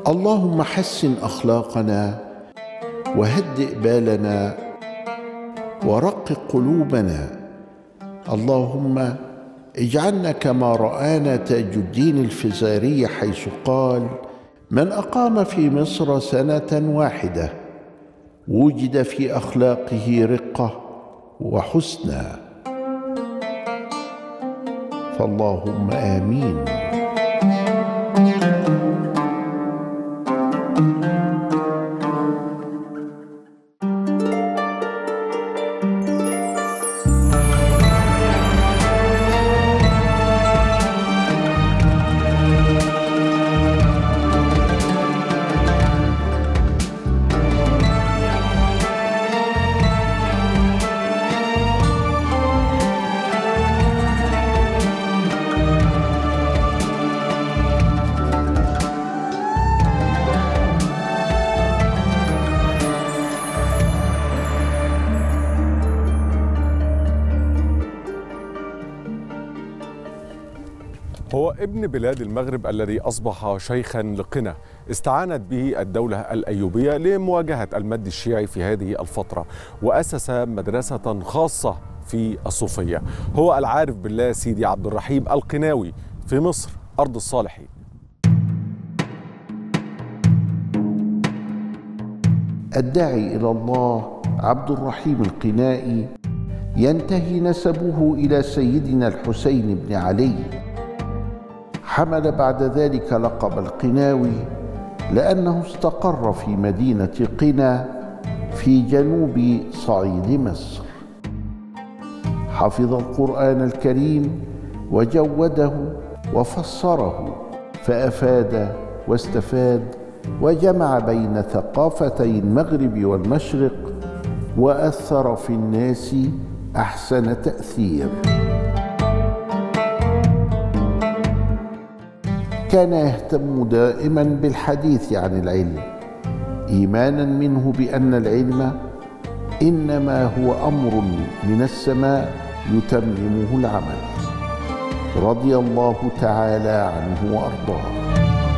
اللهم حسن اخلاقنا وهدئ بالنا ورقق قلوبنا اللهم اجعلنا كما رانا تاج الدين الفزاري حيث قال من اقام في مصر سنه واحده وجد في اخلاقه رقه وحسنى فاللهم امين هو ابن بلاد المغرب الذي أصبح شيخا لقنا استعانت به الدولة الأيوبية لمواجهة المد الشيعي في هذه الفترة وأسس مدرسة خاصة في الصوفية هو العارف بالله سيدي عبد الرحيم القناوي في مصر أرض الصالحين الداعي الى الله عبد الرحيم القنائي ينتهي نسبه الى سيدنا الحسين بن علي حمل بعد ذلك لقب القناوي لانه استقر في مدينه قنا في جنوب صعيد مصر حفظ القران الكريم وجوده وفسره فافاد واستفاد وجمع بين ثقافتي المغرب والمشرق واثر في الناس احسن تاثير كان يهتم دائما بالحديث عن العلم ايمانا منه بان العلم انما هو امر من السماء يتممه العمل رضي الله تعالى عنه وارضاه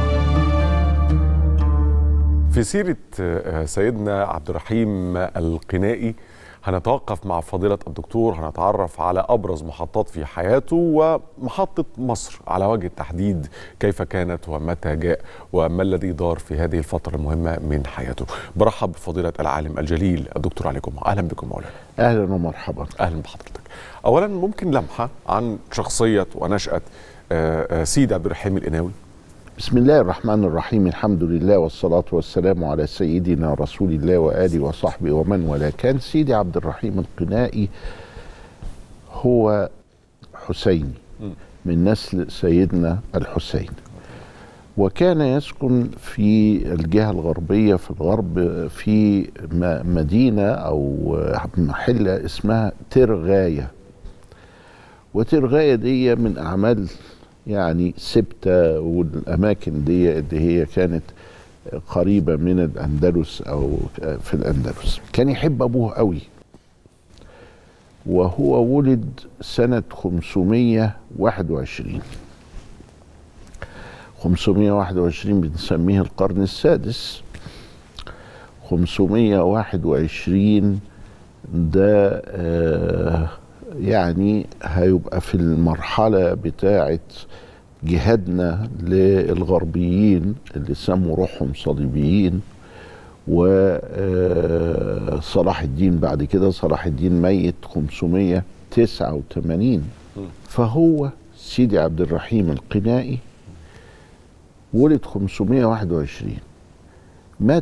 في سيرة سيدنا عبد الرحيم القنائي هنتوقف مع فضيلة الدكتور هنتعرف على أبرز محطات في حياته ومحطة مصر على وجه التحديد كيف كانت ومتى جاء وما الذي دار في هذه الفترة المهمة من حياته برحب بفضيلة العالم الجليل الدكتور علي جمعة أهلا بكم مولانا اهلا ومرحبا أهلا بحضرتك أولا ممكن لمحة عن شخصية ونشأة سيدي عبد الرحيم القناوي بسم الله الرحمن الرحيم الحمد لله والصلاة والسلام على سيدنا رسول الله وآله وصحبه ومن والاه كان سيدي عبد الرحيم القنائي هو حسيني من نسل سيدنا الحسين وكان يسكن في الجهة الغربية في الغرب في مدينة أو محلة اسمها ترغاية وترغاية دي من أعمال يعني سبتة والأماكن دي اللي هي كانت قريبة من الأندلس أو في الأندلس كان يحب أبوه قوي وهو ولد سنة 521 521 بنسميه القرن السادس 521 ده آه يعني هيبقى في المرحلة بتاعة جهادنا للغربيين اللي سموا روحهم صليبيين وصلاح الدين بعد كده صلاح الدين ميت 589 فهو سيدي عبد الرحيم القنائي ولد 521 مات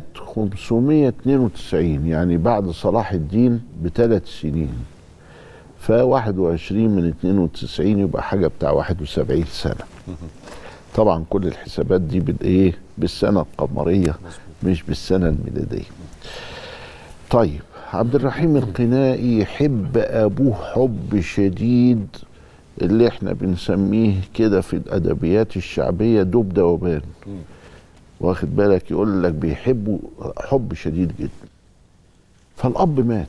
592 يعني بعد صلاح الدين بثلاث سنين ف 21 من 92 يبقى حاجه بتاع 71 سنه طبعا كل الحسابات دي بالايه بالسنه القمريه مش بالسنه الميلاديه طيب عبد الرحيم القنائي يحب ابوه حب شديد اللي احنا بنسميه كده في الادبيات الشعبيه دب دوبان واخد بالك يقول لك بيحبه حب شديد جدا فالاب مات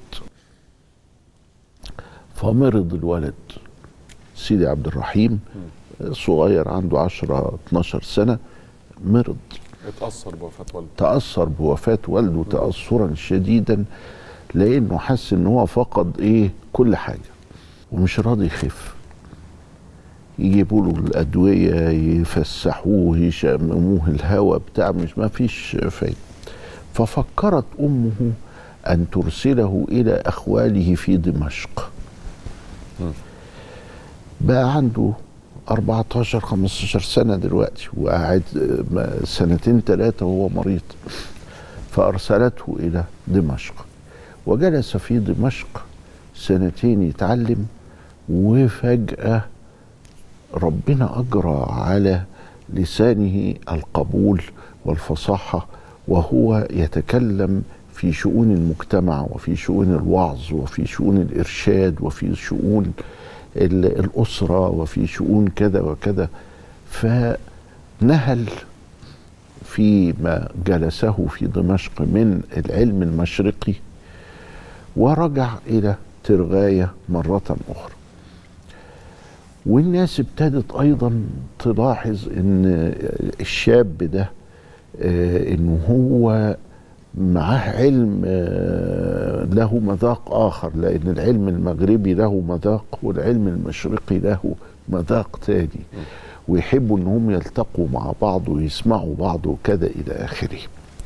فمرض الولد سيدي عبد الرحيم صغير عنده 10 12 سنه مرض اتاثر بوفاه والده تاثر بوفاه والده تاثرا شديدا لانه حس ان هو فقد ايه كل حاجه ومش راضي يخف يجيبوا له الادويه يفسحوه يشمموه الهواء بتاع مش ما فيش فايده ففكرت امه ان ترسله الى اخواله في دمشق بقى عنده 14 15 سنه دلوقتي وقاعد آه، سنتين ثلاثه وهو مريض فارسلته الى دمشق وجلس في دمشق سنتين يتعلم وفجاه ربنا اجرى على لسانه القبول والفصاحه وهو يتكلم في شؤون المجتمع وفي شؤون الوعظ وفي شؤون الارشاد وفي شؤون ال- الاسره وفي شؤون كذا وكذا فنهل فيما جلسه في دمشق من العلم المشرقي ورجع الى ترغايه مره اخرى والناس ابتدت ايضا تلاحظ ان الشاب ده آه، انه هو معاه علم آه، له مذاق اخر لان العلم المغربي له مذاق والعلم المشرقي له مذاق تاني ويحبوا انهم يلتقوا مع بعض ويسمعوا بعض وكذا الى اخره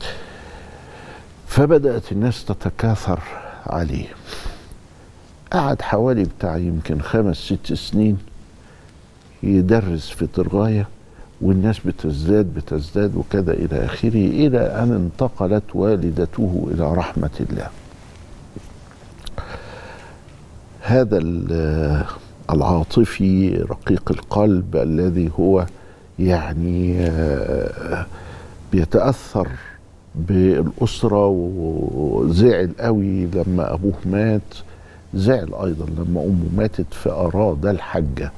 فبدات الناس تتكاثر عليه قعد حوالي بتاع يمكن خمس ست سنين يدرس في ترغاية والناس بتزداد بتزداد وكذا إلى آخره إلى أن انتقلت والدته إلى رحمة الله هذا ال- العاطفي رقيق القلب الذي هو يعني آه، بيتأثر بالأسرة وزعل قوي لما أبوه مات زعل أيضا لما أمه ماتت فأراد الحجة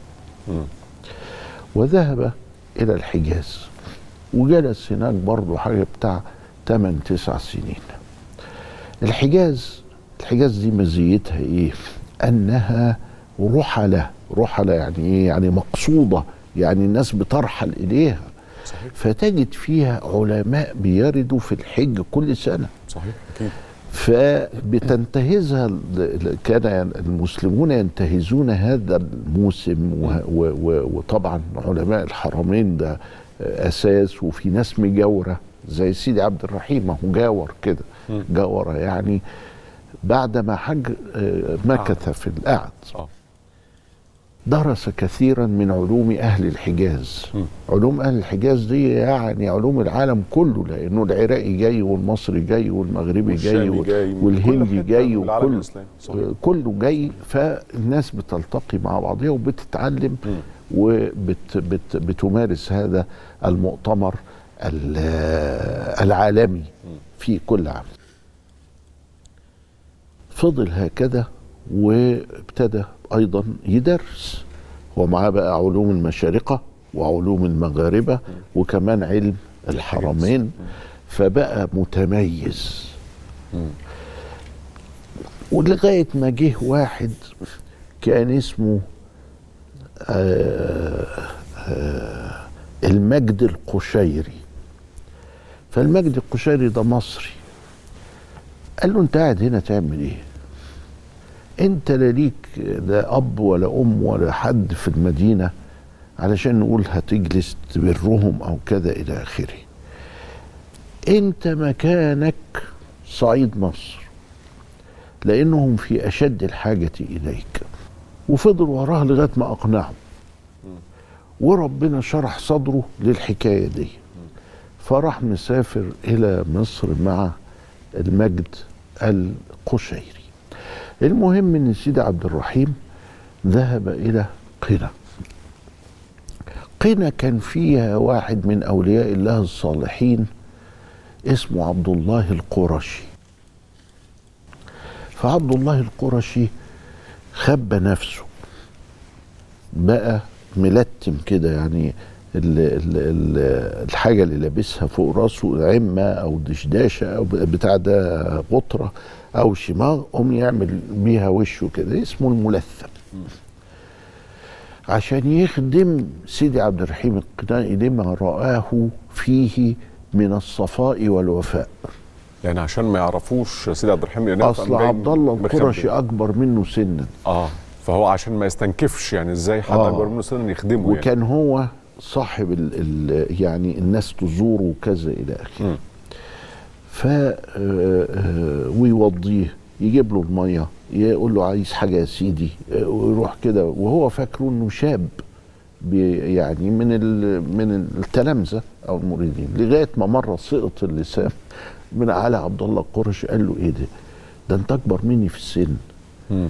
وذهب إلى الحجاز وجلس هناك برضه حاجة بتاع 8 9 سنين الحجاز الحجاز دي مزيتها ايه انها رحلة رحلة يعني ايه يعني مقصودة يعني الناس بترحل اليها صحيح فتجد فيها علماء بيردوا في الحج كل سنة صحيح اكيد فبتنتهزها ال- ال- كان المسلمون ينتهزون هذا الموسم و- و- و- وطبعا علماء الحرمين ده اساس وفي ناس مجاوره زي سيدي عبد الرحيم ما هو جاور كده مم. جاور يعني بعد ما حج آه، مكث في القعد اه درس كثيرا من علوم اهل الحجاز مم. علوم اهل الحجاز دي يعني علوم العالم كله لانه العراقي جاي والمصري جاي والمغربي جاي والشامي وال- جاي من كل والهندي حتة جاي من العالم وكل الإسلامي. صحيح. كله جاي فالناس بتلتقي مع بعضها وبتتعلم مم. وبتمارس هذا المؤتمر ال- العالمي في كل عام فضل هكذا وابتدى ايضا يدرس هو معاه بقى علوم المشارقه وعلوم المغاربه وكمان علم الحرمين فبقى متميز ولغايه ما جه واحد كان اسمه آه، آه، المجد القشيري فالمجد القشيري ده مصري قال له انت قاعد هنا تعمل ايه انت لا ليك لا اب ولا ام ولا حد في المدينه علشان نقول هتجلس تبرهم او كذا الى اخره انت مكانك صعيد مصر لانهم في اشد الحاجه اليك وفضل وراه لغايه ما اقنعه وربنا شرح صدره للحكايه دي فراح مسافر الى مصر مع المجد القشيري المهم ان سيدي عبد الرحيم ذهب الى قنا قنا كان فيها واحد من اولياء الله الصالحين اسمه عبد الله القرشي فعبد الله القرشي خبى نفسه بقى ملتم كده يعني ال ال ال الحاجة اللي لابسها فوق راسه عمة أو دشداشة أو بتاع ده غطرة أو شماغ قوم يعمل بيها وشه كده اسمه الملثم عشان يخدم سيدي عبد الرحيم القنائي لما رآه فيه من الصفاء والوفاء يعني عشان ما يعرفوش سيدي عبد الرحيم القناوي اصل فقام جاي عبد الله مخبي. القرشي اكبر منه سنا اه فهو عشان ما يستنكفش يعني ازاي حد آه. اكبر منه سنا يخدمه يعني. وكان هو صاحب ال ال يعني الناس تزوره وكذا الى اخره مم. ف آه، آه، ويوضيه يجيب له الميه يقول له عايز حاجه يا سيدي آه، ويروح كده وهو فاكره انه شاب بي- يعني من ال من التلامذه او المريدين لغايه ما مره سقط اللسان من على عبد الله القرشي قال له ايه ده؟ ده انت اكبر مني في السن مم.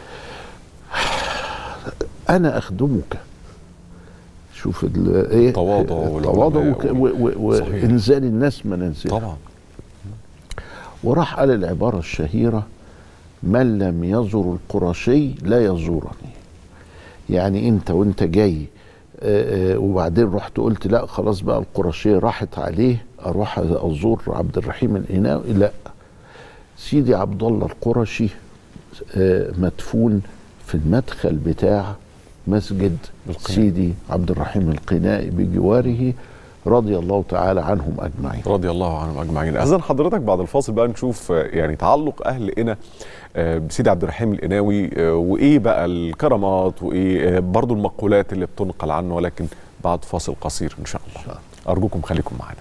انا اخدمك شوف ال- ايه التواضع والعلماء التواضع وك- وال- و- و- صحيح. وانزال الناس منازلها طبعا وراح قال العبارة الشهيرة من لم يزر القرشي لا يزورني يعني انت وانت جاي آه، آه، وبعدين رحت قلت لا خلاص بقى القرشية راحت عليه اروح ازور عبد الرحيم القناوي لا سيدي عبد الله القرشي آه، مدفون في المدخل بتاع مسجد القناء. سيدي عبد الرحيم القنائي بجواره رضي الله تعالى عنهم اجمعين رضي الله عنهم اجمعين اذن حضرتك بعد الفاصل بقى نشوف آه، يعني تعلق اهل قنا آه، بسيدي عبد الرحيم القناوي آه، وايه بقى الكرامات وايه آه، برضو المقولات اللي بتنقل عنه ولكن بعد فاصل قصير ان شاء الله ارجوكم خليكم معنا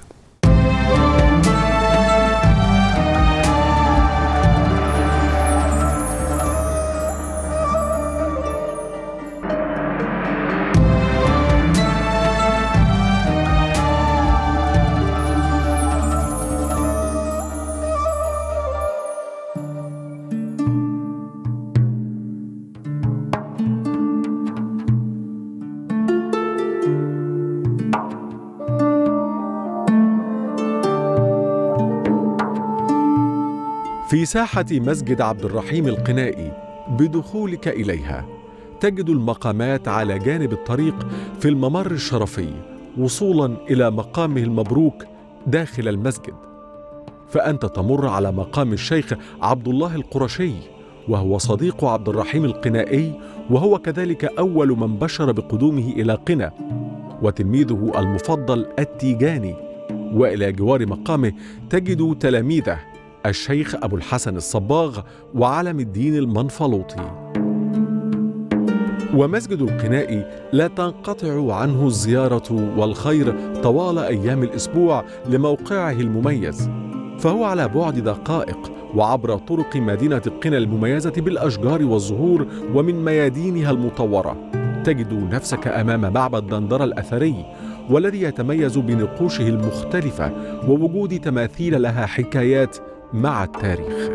في ساحة مسجد عبد الرحيم القنائي بدخولك إليها تجد المقامات على جانب الطريق في الممر الشرفي وصولا إلى مقامه المبروك داخل المسجد فأنت تمر على مقام الشيخ عبد الله القرشي وهو صديق عبد الرحيم القنائي وهو كذلك أول من بشر بقدومه إلى قنا وتلميذه المفضل التيجاني والى جوار مقامه تجد تلاميذه الشيخ ابو الحسن الصباغ وعلم الدين المنفلوطي ومسجد القنائي لا تنقطع عنه الزياره والخير طوال ايام الاسبوع لموقعه المميز فهو على بعد دقائق وعبر طرق مدينه قنا المميزه بالاشجار والزهور ومن ميادينها المطوره تجد نفسك امام معبد دندره الاثري والذي يتميز بنقوشه المختلفه ووجود تماثيل لها حكايات مع التاريخ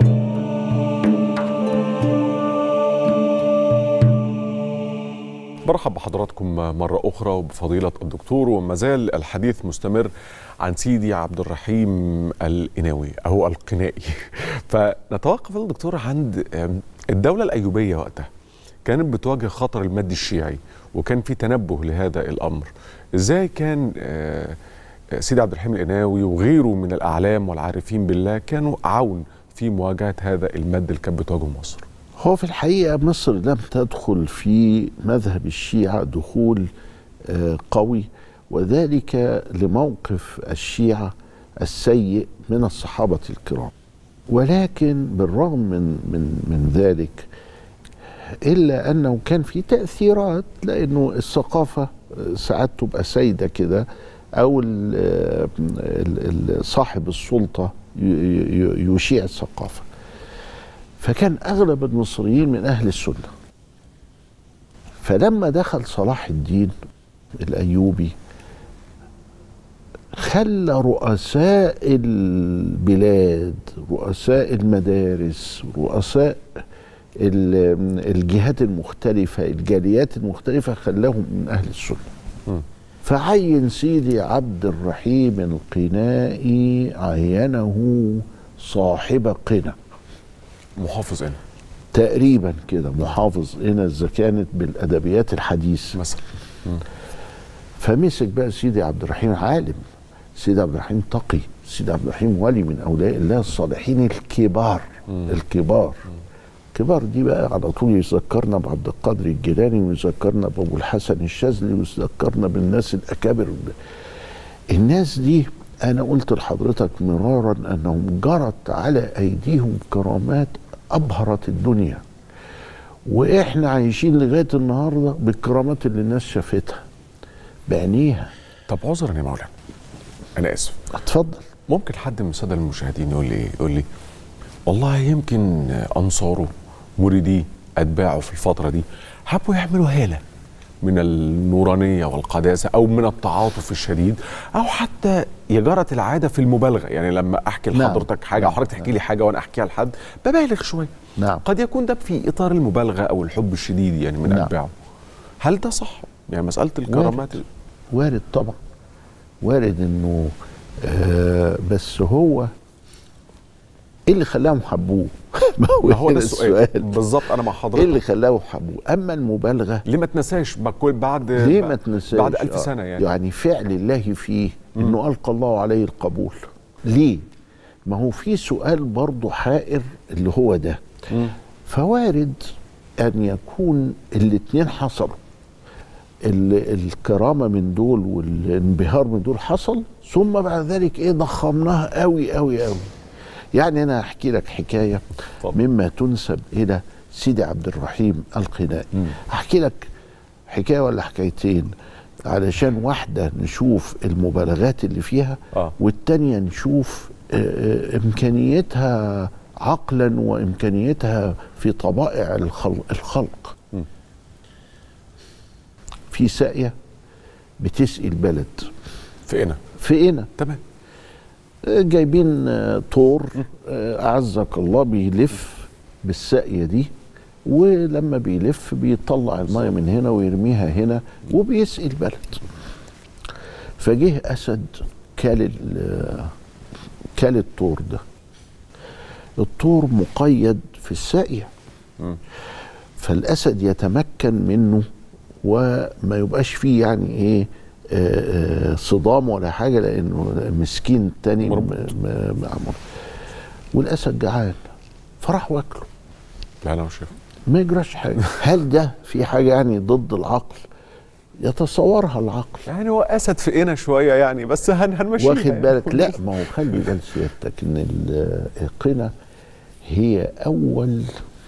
برحب بحضراتكم مرة أخرى وبفضيلة الدكتور وما زال الحديث مستمر عن سيدي عبد الرحيم القناوي أو القنائي فنتوقف يا دكتور عند آم، الدولة الأيوبية وقتها كانت بتواجه خطر المد الشيعي وكان في تنبه لهذا الأمر إزاي كان آه، آه، سيدي عبد الرحيم القناوي وغيره من الأعلام والعارفين بالله كانوا عون في مواجهة هذا المد اللي كانت بتواجهه مصر هو في الحقيقة مصر لم تدخل في مذهب الشيعة دخول آه، قوي وذلك لموقف الشيعة السيء من الصحابة الكرام ولكن بالرغم من من من ذلك إلا أنه كان في تأثيرات لأنه الثقافة آه، ساعات تبقى سايدة كده أو ال- آه، ال- ال- صاحب السلطة ي- ي- يشيع الثقافة فكان اغلب المصريين من اهل السنه فلما دخل صلاح الدين الايوبي خلى رؤساء البلاد رؤساء المدارس رؤساء ال- الجهات المختلفة الجاليات المختلفة خلاهم من أهل السنة مم. فعين سيدي عبد الرحيم القنائي عينه صاحب قنا محافظ هنا تقريبا كده محافظ هنا اذا كانت بالادبيات الحديث مثلا فمسك بقى سيدي عبد الرحيم عالم سيدي عبد الرحيم تقي سيدي عبد الرحيم ولي من اولياء الله الصالحين الكبار الكبار الكبار دي بقى على طول يذكرنا بعبد القادر الجيلاني ويذكرنا بابو الحسن الشاذلي ويذكرنا بالناس الاكابر الناس دي انا قلت لحضرتك مرارا انهم جرت على ايديهم كرامات ابهرت الدنيا واحنا عايشين لغايه النهارده بالكرامات اللي الناس شافتها بعينيها طب عذرا يا مولانا انا اسف اتفضل ممكن حد من الساده المشاهدين يقول لي ايه يقول لي والله يمكن انصاره مريديه اتباعه في الفتره دي حبوا يعملوا هاله من النورانيه والقداسه او من التعاطف الشديد او حتى هي جرت العاده في المبالغه يعني لما احكي نعم. لحضرتك حاجه او نعم. حضرتك تحكي لي حاجه وانا احكيها لحد ببالغ شويه نعم قد يكون ده في اطار المبالغه او الحب الشديد يعني من نعم. اتباعه هل ده صح يعني مساله الكرامات وارد طبعا وارد انه آه بس هو ايه اللي خلاهم حبوه ما ما هو هنا ده السؤال بالظبط انا مع ايه حضرتك اللي خلاهم حبوه اما المبالغه ليه ما تنساش ما كل- بعد ليه ما تنساش بعد ألف آه، سنه يعني يعني فعل الله فيه انه القى الله عليه القبول ليه ما هو في سؤال برضه حائر اللي هو ده فوارد ان يكون الاتنين حصلوا ال- الكرامه من دول والانبهار من دول حصل ثم بعد ذلك ايه ضخمناها قوي قوي قوي يعني انا احكي لك حكايه اتفضل. مما تنسب الى سيدي عبد الرحيم القنائي احكي لك حكايه ولا حكايتين علشان واحده نشوف المبالغات اللي فيها آه. والتانيه نشوف آه، آه، امكانيتها عقلا وامكانيتها في طبائع الخلق, الخلق. مم. في ساقيه بتسقي البلد في هنا في هنا تمام جايبين آه، طور آه، اعزك الله بيلف بالساقيه دي ولما بيلف بيطلع الميه من هنا ويرميها هنا وبيسقي البلد فجه اسد كال ال- كال الطور ده الطور مقيد في الساقيه مم. فالاسد يتمكن منه وما يبقاش فيه يعني ايه آه، آه، صدام ولا حاجه لانه مسكين التاني م- مربوط. م- معمول والاسد جعان فراح واكله لا انا مش شايف ما يجراش حاجه هل ده في حاجه يعني ضد العقل يتصورها العقل يعني هو اسد في هنا شويه يعني بس هن هنمشيها واخد يعني. بالك لا ما هو خلي بال سيادتك ان ال- القنا هي اول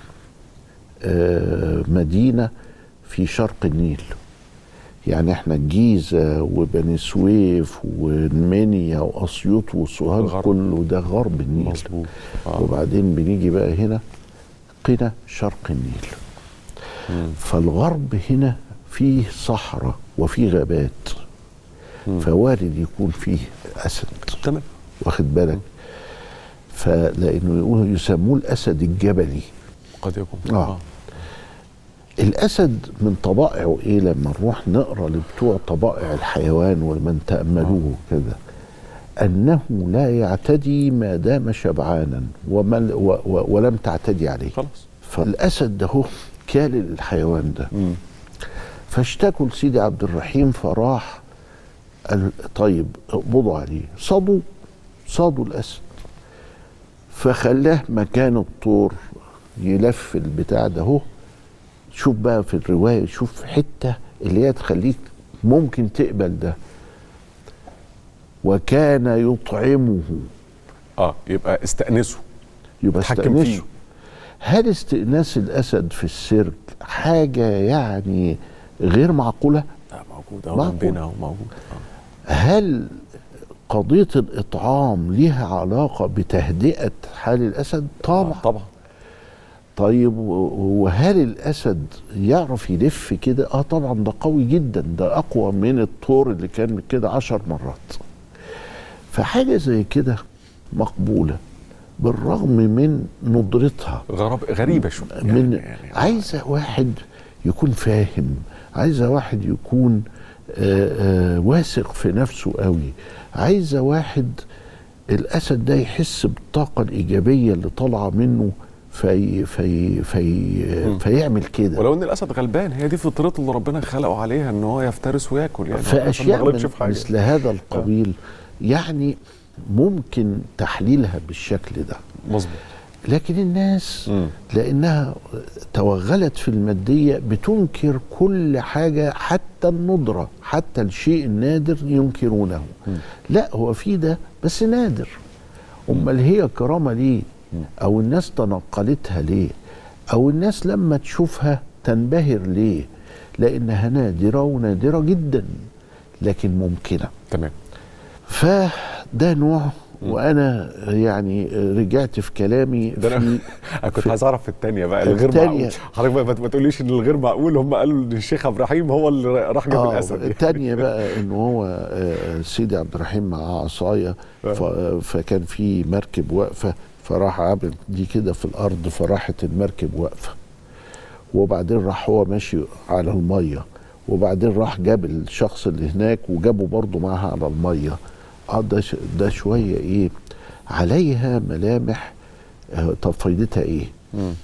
آه، مدينه في شرق النيل يعني احنا الجيزه وبني سويف والمنيا واسيوط وسوهاج الغرب. كله ده غرب النيل مظبوط آه. وبعدين بنيجي بقى هنا قنا شرق النيل مم. فالغرب هنا فيه صحراء وفيه غابات مم. فوارد يكون فيه اسد تمام واخد بالك فلانه يقولوا يسموه الاسد الجبلي قد يكون آه. الاسد من طبائعه ايه لما نروح نقرا لبتوع طبائع الحيوان ومن تاملوه كده انه لا يعتدي ما دام شبعانا ومن و و ولم تعتدي عليه خلاص فالاسد ده هو كال الحيوان ده مم. فاشتكوا لسيدي عبد الرحيم فراح قال طيب اقبضوا عليه صادوا صادوا الاسد فخلاه مكان الطور يلف البتاع ده اهو شوف بقى في الروايه شوف حته اللي هي تخليك ممكن تقبل ده وكان يطعمه اه يبقى استأنسوا يبقى اتحكم فيه. استأنسه هل استئناس الاسد في السيرك حاجه يعني غير معقوله لا موجود اهو معقول. جنبنا اهو موجود آه. هل قضيه الاطعام ليها علاقه بتهدئه حال الاسد طبعا آه، طبعا طيب و- وهل الاسد يعرف يلف كده اه طبعا ده قوي جدا ده اقوى من الطور اللي كان كده عشر مرات فحاجه زي كده مقبوله بالرغم من ندرتها غراب غريبه شويه من يعني, يعني عايزه واحد يكون فاهم عايزه واحد يكون آه، آه، واثق في نفسه قوي عايزه واحد الاسد ده يحس بالطاقه الايجابيه اللي طالعه منه في في في فيعمل كده ولو ان الاسد غلبان هي دي فطرته اللي ربنا خلقه عليها ان هو يفترس وياكل يعني هو الأسد ما فاشياء غلبش من في حاجه مثل هذا القبيل يعني ممكن تحليلها بالشكل ده مظبوط لكن الناس مم. لانها توغلت في الماديه بتنكر كل حاجه حتى الندره حتى الشيء النادر ينكرونه لا هو في ده بس نادر امال هي كرامه ليه او الناس تنقلتها ليه او الناس لما تشوفها تنبهر ليه لانها نادره ونادره جدا لكن ممكنه تمام فده نوع وانا يعني رجعت في كلامي ده في انا انا كنت عايز اعرف في الثانيه بقى الغير التانية. معقول حضرتك بقى ما تقوليش ان الغير معقول هم قالوا ان الشيخ عبد الرحيم هو اللي راح جاب اه الاسد التانية بقى ان هو آه، سيدي عبد الرحيم مع عصاية ف- فكان في مركب واقفة فراح عامل دي كده في الارض فراحت المركب واقفة وبعدين راح هو ماشي على المية وبعدين راح جاب الشخص اللي هناك وجابه برضه معاها على المية اه ده ش- ده شوية ايه عليها ملامح آه، طب فايدتها ايه؟ مم.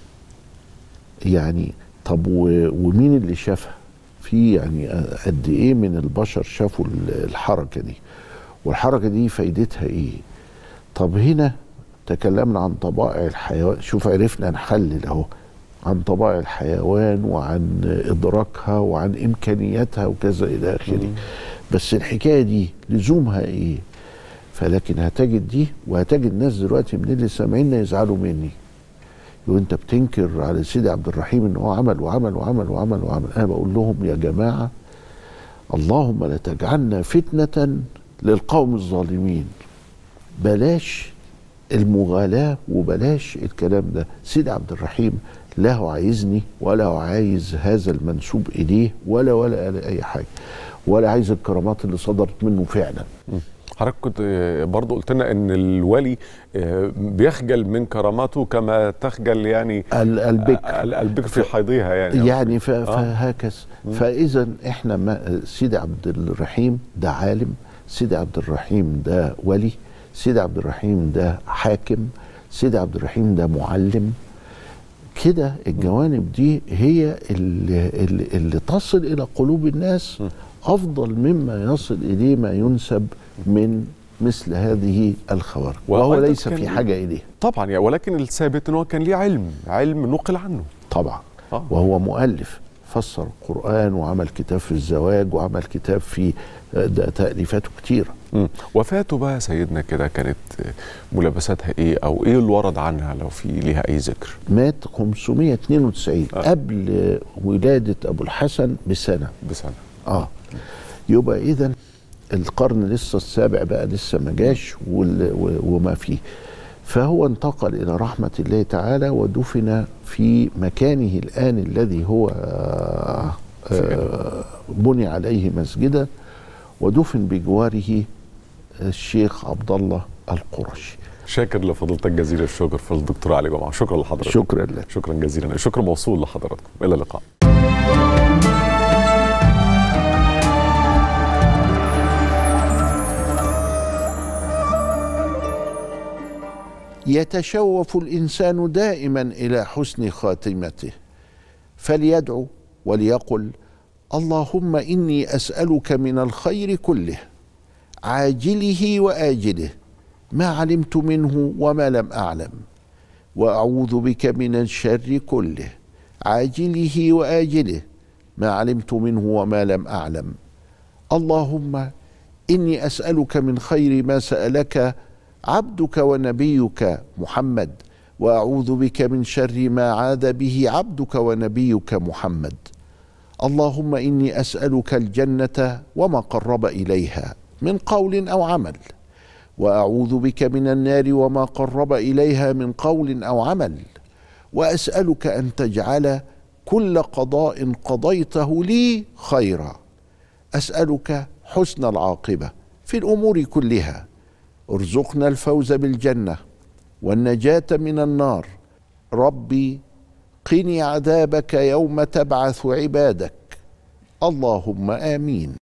يعني طب و- ومين اللي شافها في يعني قد ايه من البشر شافوا ال- الحركه دي والحركه دي فايدتها ايه طب هنا تكلمنا عن طبائع الحيوان شوف عرفنا نحلل اهو عن طبائع الحيوان وعن ادراكها وعن امكانياتها وكذا الى اخره بس الحكايه دي لزومها ايه فلكن هتجد دي وهتجد ناس دلوقتي من اللي سامعيننا يزعلوا مني يقول انت بتنكر على سيدي عبد الرحيم ان هو عمل وعمل وعمل وعمل وعمل انا بقول لهم يا جماعه اللهم لا تجعلنا فتنه للقوم الظالمين بلاش المغالاه وبلاش الكلام ده سيدي عبد الرحيم لا هو عايزني ولا هو عايز هذا المنسوب اليه ولا ولا قال اي حاجه ولا عايز الكرامات اللي صدرت منه فعلا حضرتك كنت آه، برضو قلت لنا ان الولي آه، بيخجل من كراماته كما تخجل يعني ال- البكر ال- البكر في حيضها يعني يعني ف- فهكذا فاذا احنا ما سيدي عبد الرحيم ده عالم سيدي عبد الرحيم ده ولي سيدي عبد الرحيم ده حاكم سيدي عبد الرحيم ده معلم كده الجوانب دي هي اللي, اللي, اللي تصل الى قلوب الناس افضل مما يصل اليه ما ينسب من مثل هذه الخوارق وهو وأيضاً ليس كان- في حاجه اليه طبعا يعني ولكن الثابت ان هو كان ليه علم علم نقل عنه طبعا آه. وهو مؤلف فسر القرآن وعمل كتاب في الزواج وعمل كتاب في ده تأليفاته كتيرة مم. وفاته بقى سيدنا كده كانت آه، ملابساتها ايه او ايه اللي ورد عنها لو في ليها اي ذكر مات 592 آه. قبل ولادة أبو الحسن بسنة بسنه اه يبقى إذا القرن لسه السابع بقى لسه ما جاش وال- و- وما فيه فهو انتقل إلى رحمة الله تعالى ودفن في مكانه الآن الذي هو آه، آه، بني عليه مسجدا ودفن بجواره الشيخ عبد الله القرشي شاكر لفضيلتك جزيل الشكر في الدكتور علي جمعه شكرا لحضرتك شكرا لك شكرا جزيلا الشكر موصول لحضراتكم الى اللقاء يتشوف الانسان دائما الى حسن خاتمته فليدعو وليقل اللهم اني اسالك من الخير كله عاجله واجله ما علمت منه وما لم اعلم واعوذ بك من الشر كله عاجله واجله ما علمت منه وما لم اعلم اللهم اني اسالك من خير ما سالك عبدك ونبيك محمد واعوذ بك من شر ما عاد به عبدك ونبيك محمد اللهم اني اسالك الجنه وما قرب اليها من قول او عمل واعوذ بك من النار وما قرب اليها من قول او عمل واسالك ان تجعل كل قضاء قضيته لي خيرا اسالك حسن العاقبه في الامور كلها ارزقنا الفوز بالجنه والنجاه من النار ربي قني عذابك يوم تبعث عبادك اللهم امين